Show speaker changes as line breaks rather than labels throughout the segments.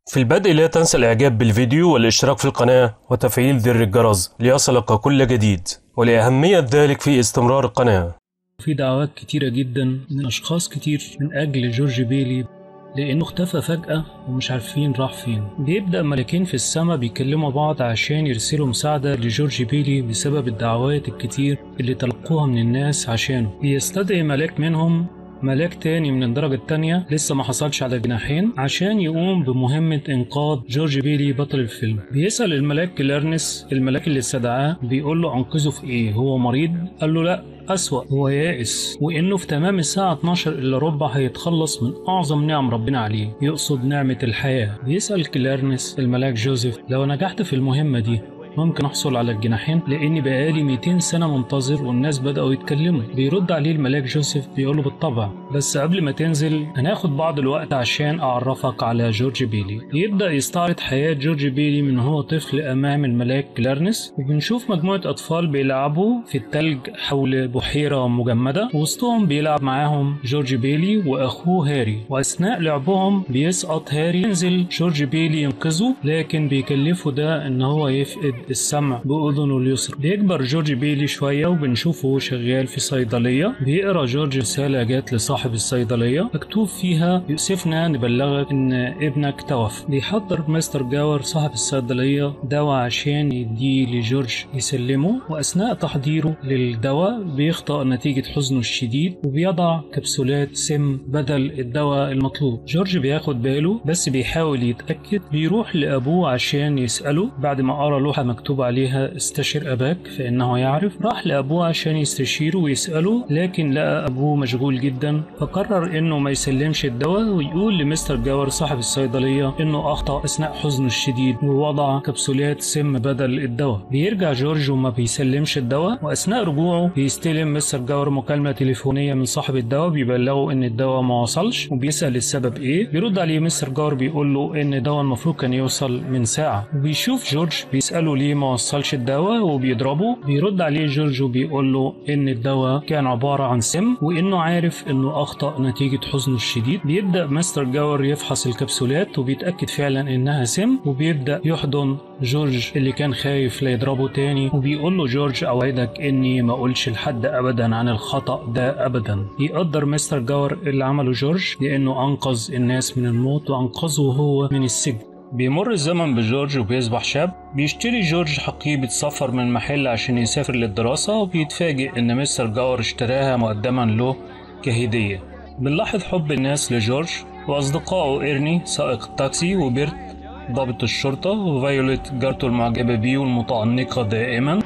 في البدء لا تنسى الإعجاب بالفيديو والاشتراك في القناة وتفعيل زر الجرس ليصلك كل جديد ولأهمية ذلك في استمرار القناة
في دعوات كتيرة جدا من أشخاص كتير من أجل جورج بيلي لأنه اختفى فجأة ومش عارفين راح فين بيبدأ ملكين في السماء بيكلموا بعض عشان يرسلوا مساعدة لجورج بيلي بسبب الدعوات الكتير اللي تلقوها من الناس عشانه بيستدعي ملاك منهم ملاك تاني من الدرجة التانية لسه ما حصلش على جناحين عشان يقوم بمهمة إنقاذ جورج بيلي بطل الفيلم بيسأل الملاك كلارنس الملاك اللي استدعاه بيقول له أنقذه في إيه هو مريض؟ قال له لأ أسوأ هو يائس وإنه في تمام الساعة 12 إلا ربع هيتخلص من أعظم نعم ربنا عليه يقصد نعمة الحياة بيسأل كلارنس الملاك جوزيف لو نجحت في المهمة دي ممكن احصل على الجناحين لاني بقالي 200 سنه منتظر والناس بداوا يتكلموا بيرد عليه الملاك جوزيف بيقول له بالطبع بس قبل ما تنزل هناخد بعض الوقت عشان اعرفك على جورج بيلي يبدا يستعرض حياه جورج بيلي من هو طفل امام الملاك كلارنس وبنشوف مجموعه اطفال بيلعبوا في التلج حول بحيره مجمده وسطهم بيلعب معاهم جورج بيلي واخوه هاري واثناء لعبهم بيسقط هاري ينزل جورج بيلي ينقذه لكن بيكلفه ده ان هو يفقد السمع بأذنه اليسرى بيكبر جورج بيلي شوية وبنشوفه شغال في صيدلية بيقرا جورج رسالة جات لصاحب الصيدلية مكتوب فيها يؤسفنا نبلغك إن ابنك توفى بيحضر مستر جاور صاحب الصيدلية دواء عشان يديه لجورج يسلمه وأثناء تحضيره للدواء بيخطأ نتيجة حزنه الشديد وبيضع كبسولات سم بدل الدواء المطلوب جورج بياخد باله بس بيحاول يتأكد بيروح لأبوه عشان يسأله بعد ما قرا لوحة مكتوب عليها استشر أباك فإنه يعرف راح لأبوه عشان يستشيره ويسأله لكن لقى أبوه مشغول جدا فقرر إنه ما يسلمش الدواء ويقول لمستر جاور صاحب الصيدلية إنه أخطأ أثناء حزنه الشديد ووضع كبسولات سم بدل الدواء بيرجع جورج وما بيسلمش الدواء وأثناء رجوعه بيستلم مستر جاور مكالمة تليفونية من صاحب الدواء بيبلغه إن الدواء ما وصلش وبيسأل السبب إيه بيرد عليه مستر جاور بيقول له إن الدواء المفروض كان يوصل من ساعة وبيشوف جورج بيسأله ليه ما وصلش الدواء وبيضربه بيرد عليه جورج وبيقول له ان الدواء كان عبارة عن سم وانه عارف انه اخطأ نتيجة حزنه الشديد بيبدأ مستر جاور يفحص الكبسولات وبيتأكد فعلا انها سم وبيبدأ يحضن جورج اللي كان خايف لا يضربه تاني وبيقول له جورج اوعدك اني ما اقولش لحد ابدا عن الخطأ ده ابدا يقدر مستر جاور اللي عمله جورج لانه انقذ الناس من الموت وانقذه هو من السجن بيمر الزمن بجورج وبيصبح شاب بيشتري جورج حقيبة سفر من محل عشان يسافر للدراسة وبيتفاجئ إن مستر جاور اشتراها مقدما له كهدية بنلاحظ حب الناس لجورج وأصدقائه إيرني سائق التاكسي وبيرت ضابط الشرطة وفايوليت جارته المعجبة بيه والمتأنقة دائما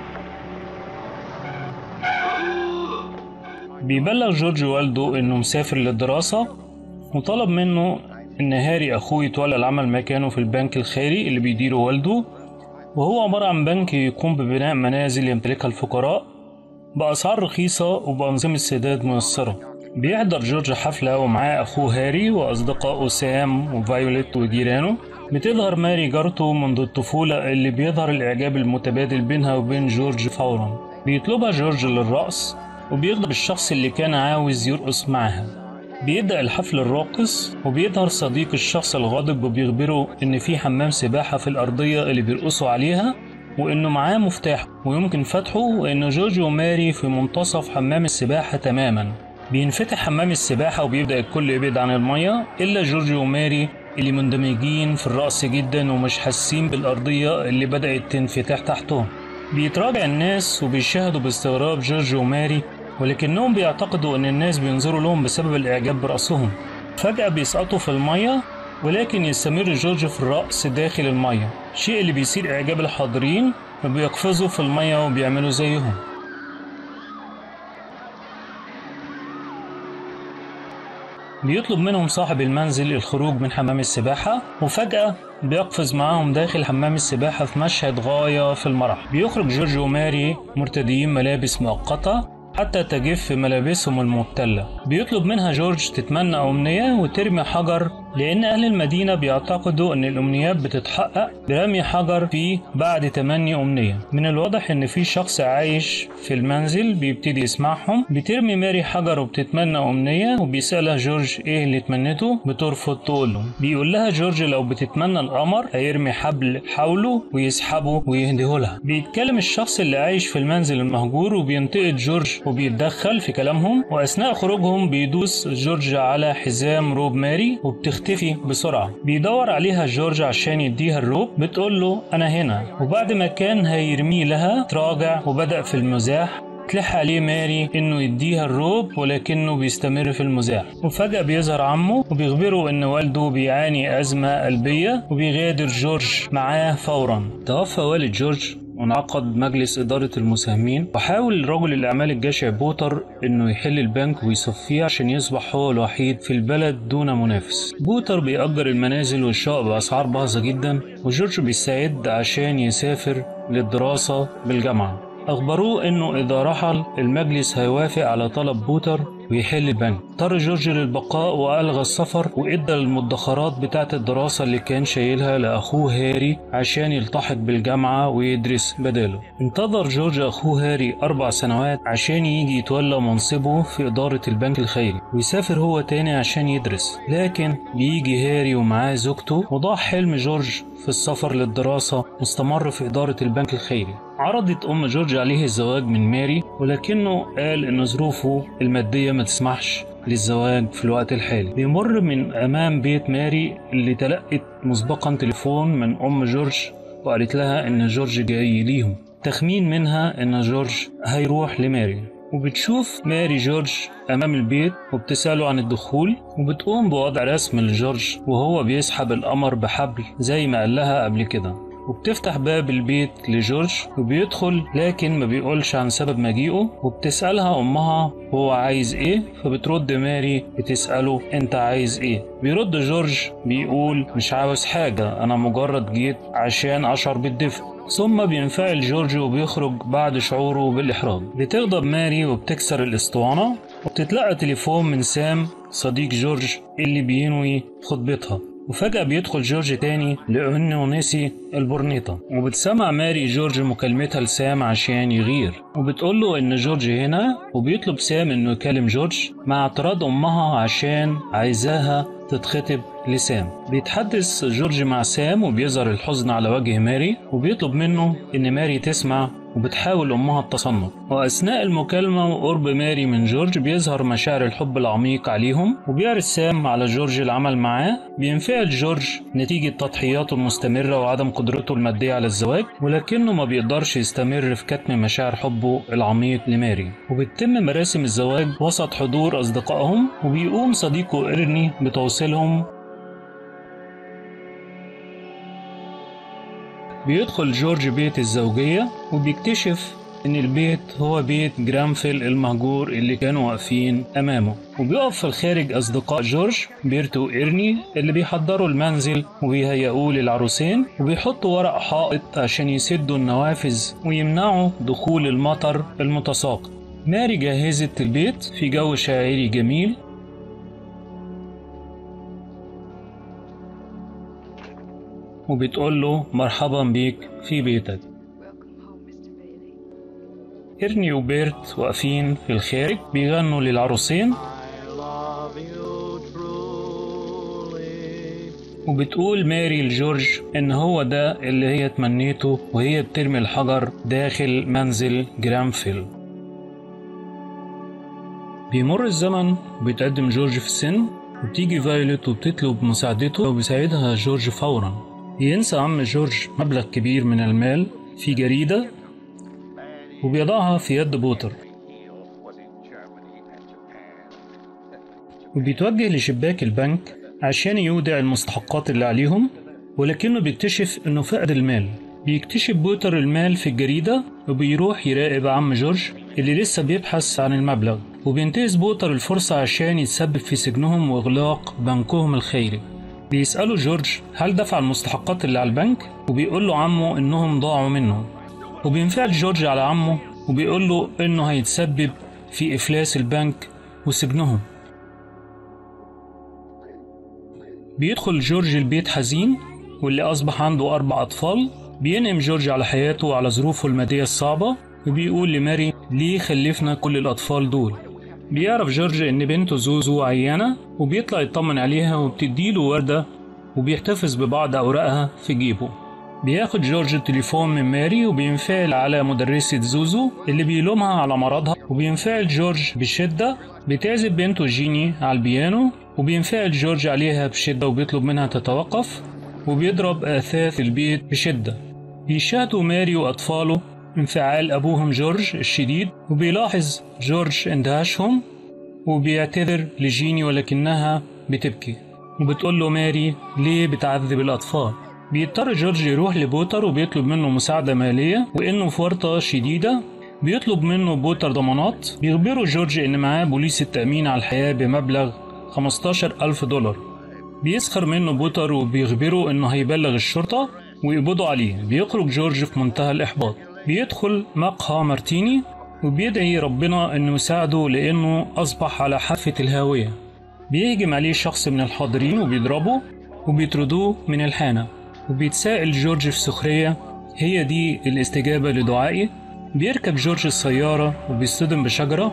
بيبلغ جورج والده إنه مسافر للدراسة وطلب منه إن هاري أخوه يتولى العمل مكانه في البنك الخيري اللي بيديره والده وهو عبارة عن بنك يقوم ببناء منازل يمتلكها الفقراء بأسعار رخيصة وبأنظمة سداد ميسرة بيحضر جورج حفلة ومعاه أخوه هاري وأصدقائه سام وفايوليت وجيرانه بتظهر ماري جارته منذ الطفولة اللي بيظهر الإعجاب المتبادل بينها وبين جورج فورا بيطلبها جورج للرقص وبيغضب الشخص اللي كان عاوز يرقص معاها بيبدأ الحفل الراقص وبيظهر صديق الشخص الغاضب وبيخبره إن في حمام سباحة في الأرضية اللي بيرقصوا عليها وإنه معاه مفتاح ويمكن فتحه وإن جورج وماري في منتصف حمام السباحة تماما بينفتح حمام السباحة وبيبدأ الكل يبعد عن المية إلا جورج وماري اللي مندمجين في الرقص جدا ومش حاسين بالأرضية اللي بدأت تنفتح تحتهم بيتراجع الناس وبيشاهدوا باستغراب جورج وماري ولكنهم بيعتقدوا ان الناس بينظروا لهم بسبب الاعجاب برأسهم فجأة بيسقطوا في المية ولكن يستمر جورج في الرقص داخل المية شيء اللي بيثير اعجاب الحاضرين وبيقفزوا في المية وبيعملوا زيهم بيطلب منهم صاحب المنزل الخروج من حمام السباحة وفجأة بيقفز معاهم داخل حمام السباحة في مشهد غاية في المرح بيخرج جورج وماري مرتديين ملابس مؤقتة حتى تجف ملابسهم المبتلة بيطلب منها جورج تتمنى أمنية وترمي حجر لأن أهل المدينة بيعتقدوا أن الأمنيات بتتحقق برمي حجر فيه بعد تمني أمنية من الواضح أن في شخص عايش في المنزل بيبتدي يسمعهم بترمي ماري حجر وبتتمنى أمنية وبيسألها جورج إيه اللي تمنته بترفض تقول له بيقول لها جورج لو بتتمنى القمر هيرمي حبل حوله ويسحبه ويهديه لها بيتكلم الشخص اللي عايش في المنزل المهجور وبينتقد جورج وبيتدخل في كلامهم وأثناء خروجهم بيدوس جورج على حزام روب ماري وبتختفي بسرعة بيدور عليها جورج عشان يديها الروب بتقول له أنا هنا وبعد ما كان هيرميه لها تراجع وبدأ في المزاح تلح عليه ماري انه يديها الروب ولكنه بيستمر في المزاح وفجأة بيظهر عمه وبيخبره ان والده بيعاني ازمة قلبية وبيغادر جورج معاه فورا توفى والد جورج وانعقد مجلس إدارة المساهمين وحاول رجل الأعمال الجشع بوتر إنه يحل البنك ويصفيه عشان يصبح هو الوحيد في البلد دون منافس. بوتر بيأجر المنازل والشقق بأسعار باهظة جدا وجورج بيستعد عشان يسافر للدراسة بالجامعة. أخبروه إنه إذا رحل المجلس هيوافق على طلب بوتر ويحل البنك اضطر جورج للبقاء وألغى السفر وإدى المدخرات بتاعة الدراسة اللي كان شايلها لأخوه هاري عشان يلتحق بالجامعة ويدرس بداله انتظر جورج أخوه هاري أربع سنوات عشان يجي يتولى منصبه في إدارة البنك الخيري ويسافر هو تاني عشان يدرس لكن بيجي هاري ومعاه زوجته وضاع حلم جورج في السفر للدراسة واستمر في إدارة البنك الخيري عرضت أم جورج عليه الزواج من ماري ولكنه قال إن ظروفه المادية ما تسمحش للزواج في الوقت الحالي بيمر من أمام بيت ماري اللي تلقت مسبقا تليفون من أم جورج وقالت لها إن جورج جاي ليهم تخمين منها إن جورج هيروح لماري وبتشوف ماري جورج أمام البيت وبتسأله عن الدخول وبتقوم بوضع رسم لجورج وهو بيسحب القمر بحبل زي ما قال لها قبل كده وبتفتح باب البيت لجورج وبيدخل لكن ما بيقولش عن سبب مجيئه وبتسألها أمها هو عايز إيه فبترد ماري بتسأله أنت عايز إيه بيرد جورج بيقول مش عاوز حاجة أنا مجرد جيت عشان أشعر بالدفء ثم بينفعل جورج وبيخرج بعد شعوره بالإحراج بتغضب ماري وبتكسر الأسطوانة وبتتلقى تليفون من سام صديق جورج اللي بينوي خطبتها وفجأة بيدخل جورج تاني لأنه نسي البورنيطة وبتسمع ماري جورج مكالمتها لسام عشان يغير وبتقول له إن جورج هنا وبيطلب سام إنه يكلم جورج مع اعتراض أمها عشان عايزاها تتخطب لسام بيتحدث جورج مع سام وبيظهر الحزن على وجه ماري وبيطلب منه إن ماري تسمع وبتحاول أمها التصنت وأثناء المكالمة وقرب ماري من جورج بيظهر مشاعر الحب العميق عليهم وبيعرض سام على جورج العمل معاه بينفعل جورج نتيجة تضحياته المستمرة وعدم قدرته المادية على الزواج ولكنه ما بيقدرش يستمر في كتم مشاعر حبه العميق لماري وبتتم مراسم الزواج وسط حضور أصدقائهم وبيقوم صديقه إرني بتوصيلهم بيدخل جورج بيت الزوجية وبيكتشف إن البيت هو بيت جرامفيل المهجور اللي كانوا واقفين أمامه وبيقف في الخارج أصدقاء جورج بيرتو وإيرني اللي بيحضروا المنزل وبيهيئوه للعروسين وبيحطوا ورق حائط عشان يسدوا النوافذ ويمنعوا دخول المطر المتساقط ماري جهزت البيت في جو شاعري جميل وبتقول له مرحبا بيك في بيتك
Welcome home, Mr. Bailey.
إرني وبيرت واقفين في الخارج بيغنوا للعروسين
I love you truly.
وبتقول ماري لجورج إن هو ده اللي هي تمنيته وهي بترمي الحجر داخل منزل جرامفيل بيمر الزمن وبيتقدم جورج في السن وبتيجي فايولت وبتطلب مساعدته وبيساعدها جورج فورا ينسى عم جورج مبلغ كبير من المال في جريدة وبيضعها في يد بوتر
was in Germany and Japan.
وبيتوجه لشباك البنك عشان يودع المستحقات اللي عليهم ولكنه بيكتشف انه فقد المال بيكتشف بوتر المال في الجريدة وبيروح يراقب عم جورج اللي لسه بيبحث عن المبلغ وبينتهز بوتر الفرصة عشان يتسبب في سجنهم وإغلاق بنكهم الخيري بيسأله جورج هل دفع المستحقات اللي على البنك وبيقول له عمه إنهم ضاعوا منه وبينفعل جورج على عمه وبيقول له إنه هيتسبب في إفلاس البنك وسجنهم بيدخل جورج البيت حزين واللي أصبح عنده أربع أطفال بينقم جورج على حياته وعلى ظروفه المادية الصعبة وبيقول لماري ليه خلفنا كل الأطفال دول بيعرف جورج إن بنته زوزو عيانة وبيطلع يطمن عليها وبتديله وردة وبيحتفظ ببعض أوراقها في جيبه بياخد جورج التليفون من ماري وبينفعل على مدرسة زوزو اللي بيلومها على مرضها وبينفعل جورج بشدة بتعزف بنته جيني على البيانو وبينفعل جورج عليها بشدة وبيطلب منها تتوقف وبيضرب أثاث البيت بشدة بيشاهدوا ماري وأطفاله انفعال أبوهم جورج الشديد وبيلاحظ جورج اندهاشهم وبيعتذر لجيني ولكنها بتبكي وبتقول له ماري ليه بتعذب الأطفال بيضطر جورج يروح لبوتر وبيطلب منه مساعدة مالية وإنه في ورطة شديدة بيطلب منه بوتر ضمانات بيخبره جورج إن معاه بوليس التأمين على الحياة بمبلغ 15 ألف دولار بيسخر منه بوتر وبيخبره إنه هيبلغ الشرطة ويقبضوا عليه بيخرج جورج في منتهى الإحباط بيدخل مقهى مارتيني وبيدعي ربنا إنه يساعده لأنه أصبح على حافة الهاوية بيهجم عليه شخص من الحاضرين وبيضربه وبيطردوه من الحانة وبيتساءل جورج في سخرية هي دي الاستجابة لدعائي بيركب جورج السيارة وبيصطدم بشجرة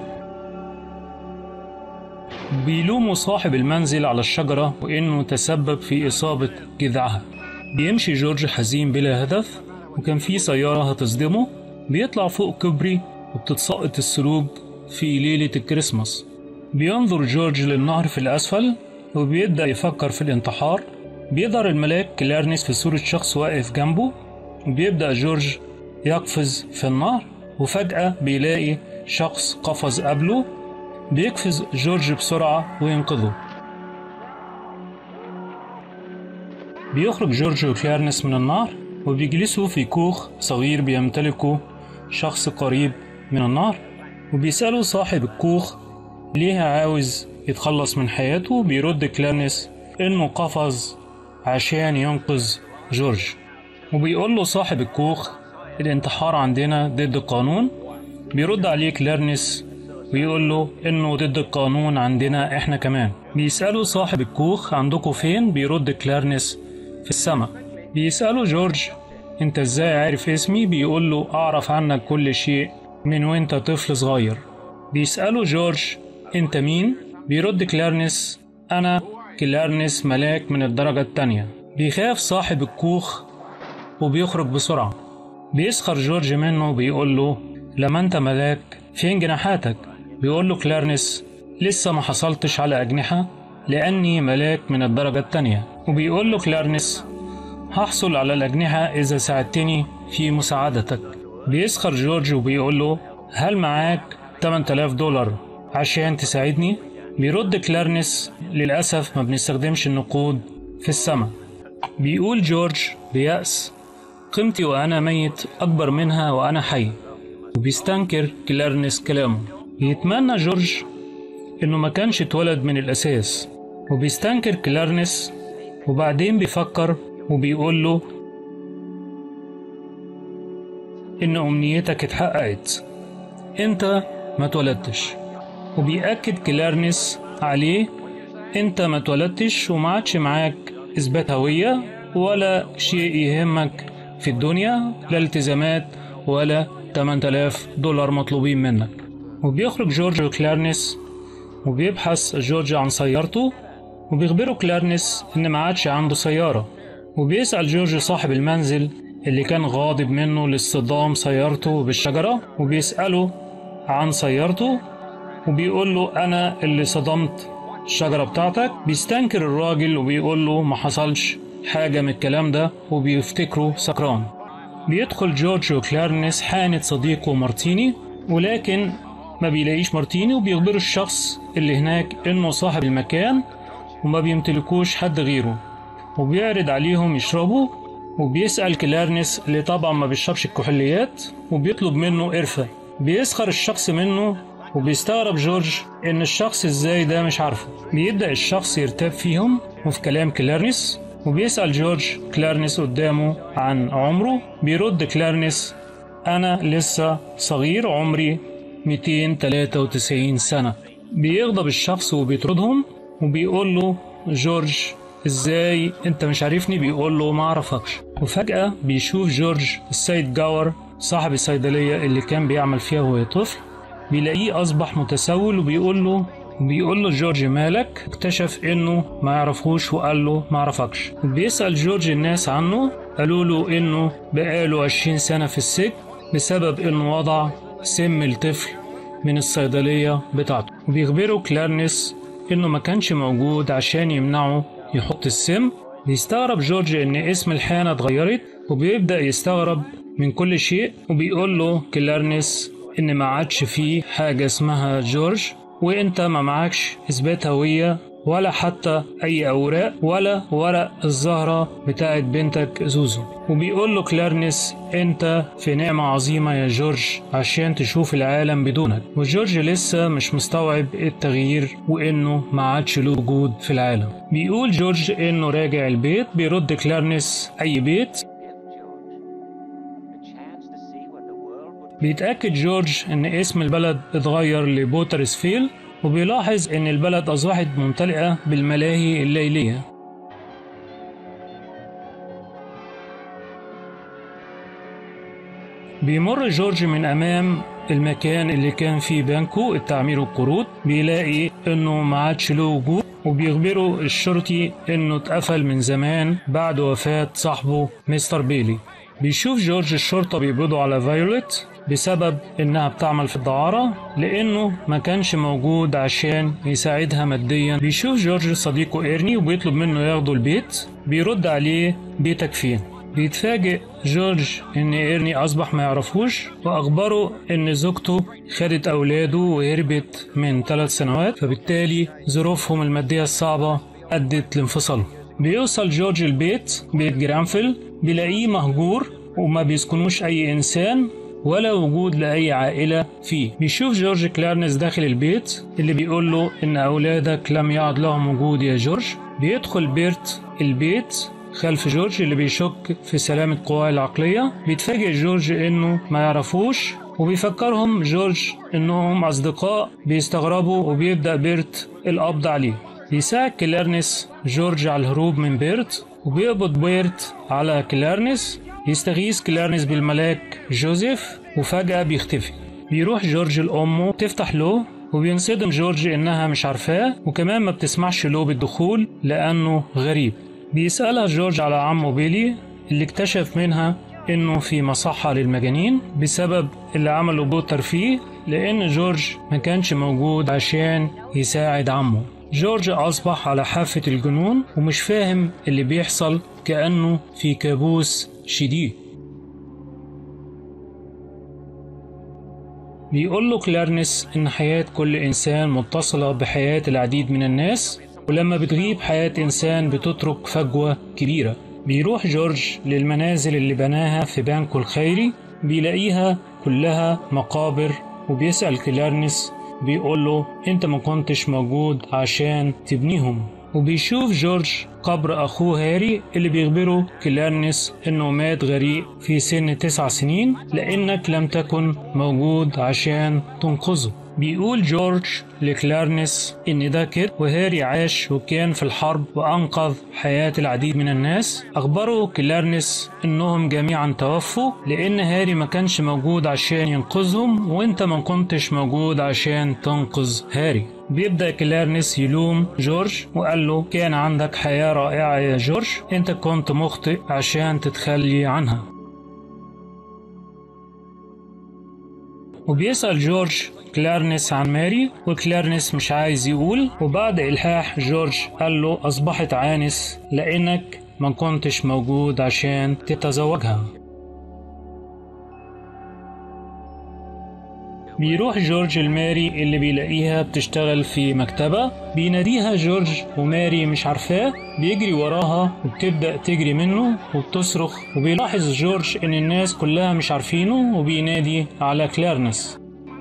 بيلوموا صاحب المنزل على الشجرة وإنه تسبب في إصابة جذعها بيمشي جورج حزين بلا هدف وكان في سيارة هتصدمه بيطلع فوق كوبري وبتتسقط السلوب في ليلة الكريسماس بينظر جورج للنهر في الأسفل وبيبدأ يفكر في الانتحار بيظهر الملاك كلارنس في صورة شخص واقف جنبه وبيبدأ جورج يقفز في النهر وفجأة بيلاقي شخص قفز قبله بيقفز جورج بسرعة وينقذه بيخرج جورج وكلارنس من النهر وبيجلسوا في كوخ صغير بيمتلكه شخص قريب من النهر وبيسألوا صاحب الكوخ ليه عاوز يتخلص من حياته بيرد كلارنس إنه قفز عشان ينقذ جورج وبيقول له صاحب الكوخ الانتحار عندنا ضد القانون بيرد عليه كلارنس ويقول له إنه ضد القانون عندنا إحنا كمان بيسأله صاحب الكوخ عندكم فين بيرد كلارنس في السماء بيسأله جورج انت ازاي عارف اسمي بيقول له اعرف عنك كل شيء من وانت طفل صغير بيسأله جورج انت مين بيرد كلارنس انا كلارنس ملاك من الدرجة التانية بيخاف صاحب الكوخ وبيخرج بسرعة بيسخر جورج منه وبيقول له لما انت ملاك فين جناحاتك بيقول له كلارنس لسه ما حصلتش على أجنحة لأني ملاك من الدرجة التانية وبيقول له كلارنس هحصل على الأجنحة إذا ساعدتني في مساعدتك بيسخر جورج وبيقول له هل معاك 8000 دولار عشان تساعدني؟ بيرد كلارنس للأسف ما بنستخدمش النقود في السماء بيقول جورج بيأس قيمتي وأنا ميت أكبر منها وأنا حي وبيستنكر كلارنس كلامه بيتمنى جورج إنه ما كانش اتولد من الأساس وبيستنكر كلارنس وبعدين بيفكر وبيقول له إن أمنيتك اتحققت أنت ما اتولدتش وبيأكد كلارنس عليه أنت ما اتولدتش وما عادش معاك إثبات هوية ولا شيء يهمك في الدنيا لا التزامات ولا 8000 دولار مطلوبين منك وبيخرج جورج وكلارنس وبيبحث جورج عن سيارته وبيخبره كلارنس إن ما عادش عنده سيارة وبيسأل جورج صاحب المنزل اللي كان غاضب منه لاصطدام سيارته بالشجرة وبيسأله عن سيارته وبيقول له أنا اللي صدمت الشجرة بتاعتك بيستنكر الراجل وبيقول له ما حصلش حاجة من الكلام ده وبيفتكره سكران بيدخل جورج وكلارنس حانة صديقه مارتيني ولكن ما بيلاقيش مارتيني وبيخبره الشخص اللي هناك انه صاحب المكان وما بيمتلكوش حد غيره وبيعرض عليهم يشربوا وبيسأل كلارنس اللي طبعا ما بيشربش الكحوليات وبيطلب منه قرفة بيسخر الشخص منه وبيستغرب جورج ان الشخص ازاي ده مش عارفه بيبدأ الشخص يرتاب فيهم وفي كلام كلارنس وبيسأل جورج كلارنس قدامه عن عمره بيرد كلارنس أنا لسه صغير عمري 293 سنة بيغضب الشخص وبيطردهم وبيقول له جورج ازاي انت مش عارفني بيقول له ما اعرفكش وفجأة بيشوف جورج السيد جاور صاحب الصيدلية اللي كان بيعمل فيها وهو طفل بيلاقيه أصبح متسول وبيقول له بيقول له جورج مالك اكتشف انه ما يعرفوش وقال له ما اعرفكش بيسأل جورج الناس عنه قالوا له انه بقاله 20 سنة في السجن بسبب انه وضع سم الطفل من الصيدلية بتاعته وبيخبره كلارنس انه ما كانش موجود عشان يمنعه يحط السم بيستغرب جورج ان اسم الحانة اتغيرت وبيبدأ يستغرب من كل شيء وبيقول له كلارنس ان ما عادش فيه حاجة اسمها جورج وانت ما معكش اثبات هوية ولا حتى اي اوراق ولا ورق الزهرة بتاعت بنتك زوزو وبيقول له كلارنس انت في نعمة عظيمة يا جورج عشان تشوف العالم بدونك وجورج لسه مش مستوعب التغيير وانه ما عادش له وجود في العالم بيقول جورج انه راجع البيت بيرد كلارنس اي بيت
A chance to see what the world would
بيتأكد جورج إن اسم البلد اتغير لبوترسفيل وبيلاحظ إن البلد أصبحت ممتلئة بالملاهي الليلية بيمر جورج من أمام المكان اللي كان فيه بانكو التعمير والقروض بيلاقي إنه ما عادش له وجود وبيخبره الشرطي إنه اتقفل من زمان بعد وفاة صاحبه مستر بيلي بيشوف جورج الشرطة بيقبضوا على فايوليت بسبب إنها بتعمل في الدعارة لأنه ما كانش موجود عشان يساعدها ماديا بيشوف جورج صديقه إيرني وبيطلب منه ياخده البيت بيرد عليه بيتك فين بيتفاجئ جورج إن إيرني أصبح ما يعرفوش وأخبره إن زوجته خدت أولاده وهربت من ثلاث سنوات فبالتالي ظروفهم المادية الصعبة أدت لانفصالهم بيوصل جورج البيت بيت جرانفيل بيلاقيه مهجور وما بيسكنوش أي إنسان ولا وجود لأي عائلة فيه بيشوف جورج كلارنس داخل البيت اللي بيقول له إن أولادك لم يعد لهم وجود يا جورج بيدخل بيرت البيت خلف جورج اللي بيشك في سلامة قواه العقلية بيتفاجئ جورج إنه ما يعرفوش وبيفكرهم جورج إنهم أصدقاء بيستغربوا وبيبدأ بيرت القبض عليه بيساعد كلارنس جورج على الهروب من بيرت وبيقبض بيرت على كلارنس يستغيث كلارنس بالملاك جوزيف وفجأة بيختفي بيروح جورج لأمه تفتح له وبينصدم جورج إنها مش عارفاه وكمان ما بتسمحش له بالدخول لأنه غريب بيسألها جورج على عمه بيلي اللي اكتشف منها إنه في مصحة للمجانين بسبب اللي عمله بوتر فيه لأن جورج ما كانش موجود عشان يساعد عمه جورج أصبح على حافة الجنون ومش فاهم اللي بيحصل كأنه في كابوس شديد بيقول له كلارنس إن حياة كل إنسان متصلة بحياة العديد من الناس ولما بتغيب حياة إنسان بتترك فجوة كبيرة بيروح جورج للمنازل اللي بناها في بانكو الخيري بيلاقيها كلها مقابر وبيسأل كلارنس بيقول له انت ما كنتش موجود عشان تبنيهم وبيشوف جورج قبر أخوه هاري اللي بيخبره كلارنس إنه مات غريق في سن تسع سنين لأنك لم تكن موجود عشان تنقذه بيقول جورج لكلارنس إن ده كده وهاري عاش وكان في الحرب وأنقذ حياة العديد من الناس أخبره كلارنس إنهم جميعا توفوا لأن هاري ما كانش موجود عشان ينقذهم وإنت ما كنتش موجود عشان تنقذ هاري بيبدأ كلارنس يلوم جورج وقال له كان عندك حياة رائعة يا جورج انت كنت مخطئ عشان تتخلي عنها وبيسأل جورج كلارنس عن ماري وكلارنس مش عايز يقول وبعد إلحاح جورج قال له أصبحت عانس لأنك ما كنتش موجود عشان تتزوجها بيروح جورج لماري اللي بيلاقيها بتشتغل في مكتبة بيناديها جورج وماري مش عارفاه بيجري وراها وبتبدأ تجري منه وبتصرخ وبيلاحظ جورج إن الناس كلها مش عارفينه وبينادي على كلارنس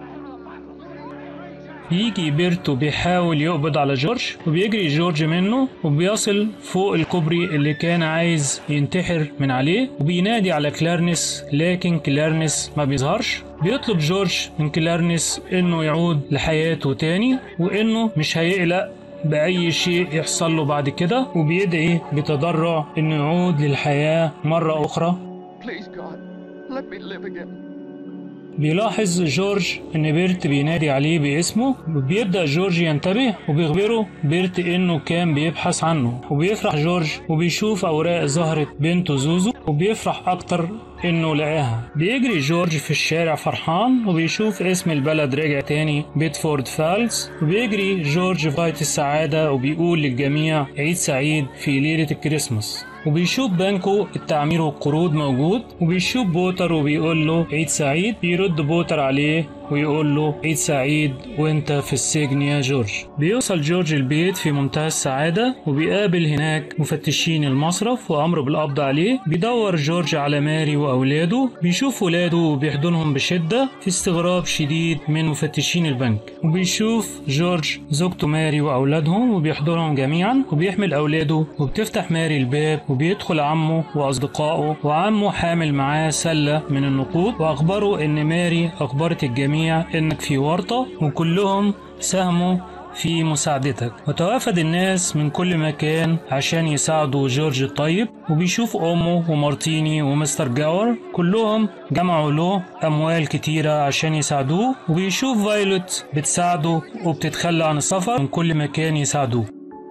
بيجي بيرتو بيحاول يقبض على جورج وبيجري جورج منه وبيصل فوق الكوبري اللي كان عايز ينتحر من عليه وبينادي على كلارنس لكن كلارنس ما بيظهرش بيطلب جورج من كلارنس انه يعود لحياته تاني وانه مش هيقلق بأي شيء يحصل له بعد كده وبيدعي بتضرع إنه يعود للحياة مرة أخرى
Please, God, let me live again.
بيلاحظ جورج إن بيرت بينادي عليه باسمه وبيبدأ جورج ينتبه وبيخبره بيرت إنه كان بيبحث عنه وبيفرح جورج وبيشوف أوراق زهرة بنته زوزو وبيفرح أكتر إنه لقاها بيجري جورج في الشارع فرحان وبيشوف اسم البلد رجع تاني بيتفورد فالز وبيجري جورج في غاية السعادة وبيقول للجميع عيد سعيد في ليلة الكريسماس وبيشوف بانكو التعمير والقروض موجود وبيشوف بوتر وبيقول له عيد سعيد بيرد بوتر عليه ويقول له عيد سعيد وانت في السجن يا جورج بيوصل جورج البيت في منتهى السعادة وبيقابل هناك مفتشين المصرف وأمره بالقبض عليه بيدور جورج على ماري وأولاده بيشوف ولاده وبيحضنهم بشدة في استغراب شديد من مفتشين البنك وبيشوف جورج زوجته ماري وأولادهم وبيحضنهم جميعا وبيحمل أولاده وبتفتح ماري الباب وبيدخل عمه وأصدقائه وعمه حامل معاه سلة من النقود وأخبره إن ماري أخبرت الجميع إنك في ورطة وكلهم ساهموا في مساعدتك وتوافد الناس من كل مكان عشان يساعدوا جورج الطيب وبيشوف أمه ومارتيني ومستر جاور كلهم جمعوا له أموال كتيرة عشان يساعدوه وبيشوف فايلوت بتساعده وبتتخلى عن السفر من كل مكان يساعدوه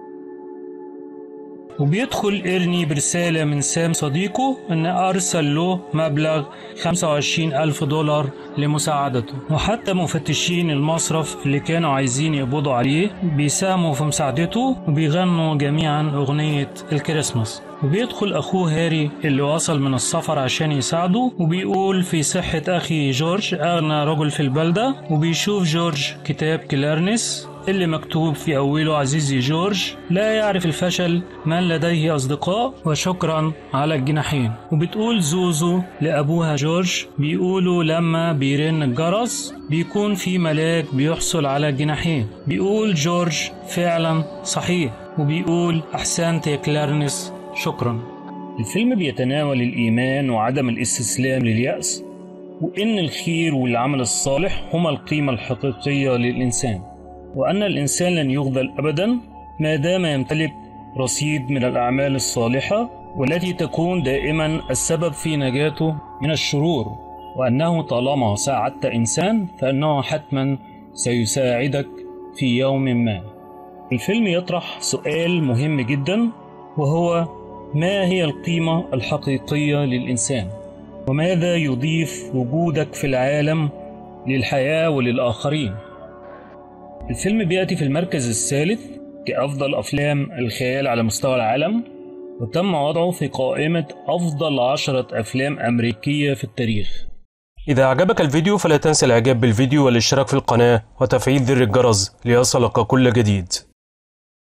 وبيدخل إيرني برسالة من سام صديقه إن أرسل له مبلغ 25 ألف دولار لمساعدته وحتى مفتشين المصرف اللي كانوا عايزين يقبضوا عليه بيساهموا في مساعدته وبيغنوا جميعا أغنية الكريسماس وبيدخل أخوه هاري اللي وصل من السفر عشان يساعده وبيقول في صحة أخي جورج أغنى رجل في البلدة وبيشوف جورج كتاب كلارنس اللي مكتوب في أوله عزيزي جورج لا يعرف الفشل من لديه أصدقاء وشكرا على الجناحين وبتقول زوزو لأبوها جورج بيقولوا لما بيرن الجرس بيكون في ملاك بيحصل على الجناحين بيقول جورج فعلا صحيح وبيقول أحسنت يا كلارنس شكرا الفيلم بيتناول الإيمان وعدم الاستسلام لليأس وإن الخير والعمل الصالح هما القيمة الحقيقية للإنسان وأن الإنسان لن يخذل أبدا ما دام يمتلك رصيد من الأعمال الصالحة والتي تكون دائما السبب في نجاته من الشرور وأنه طالما ساعدت إنسان فإنه حتما سيساعدك في يوم ما الفيلم يطرح سؤال مهم جدا وهو ما هي القيمة الحقيقية للإنسان وماذا يضيف وجودك في العالم للحياة وللآخرين الفيلم بيأتي في المركز الثالث كأفضل أفلام الخيال على مستوى العالم وتم وضعه في قائمة أفضل عشرة أفلام أمريكية في التاريخ
إذا أعجبك الفيديو فلا تنسى الإعجاب بالفيديو والاشتراك في القناة وتفعيل زر الجرس ليصلك كل جديد